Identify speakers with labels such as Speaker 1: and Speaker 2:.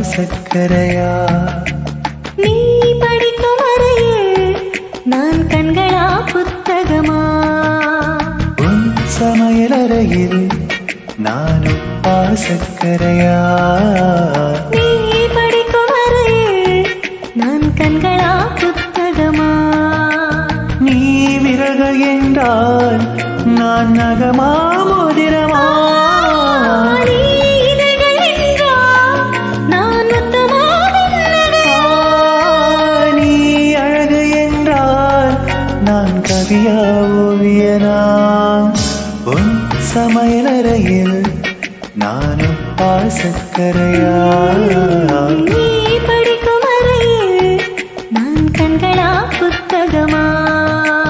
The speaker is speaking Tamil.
Speaker 1: சக்கரையா
Speaker 2: நீ படிக்கும் அறையில் நான் கண்களா புத்தகமா
Speaker 1: உன் சமையலறையில் நானும் சக்கரையா
Speaker 2: நீ படிக்கும் அறையில் நான் கண்களா புத்தகமா
Speaker 1: நீ விரல்கள் என்றால் நான் நகமா மோதிரமா
Speaker 2: நீ இதழ்கள் என்றால் நான் முத்தமா புன்னகை.
Speaker 1: நீ அழகு என்றால் நான் கவியா ஓவியனா உன் சமையலறையில் நானும் சக்கரையா
Speaker 2: நீ படிக்கும் அறையில் நான் கண்களா புத்தகமா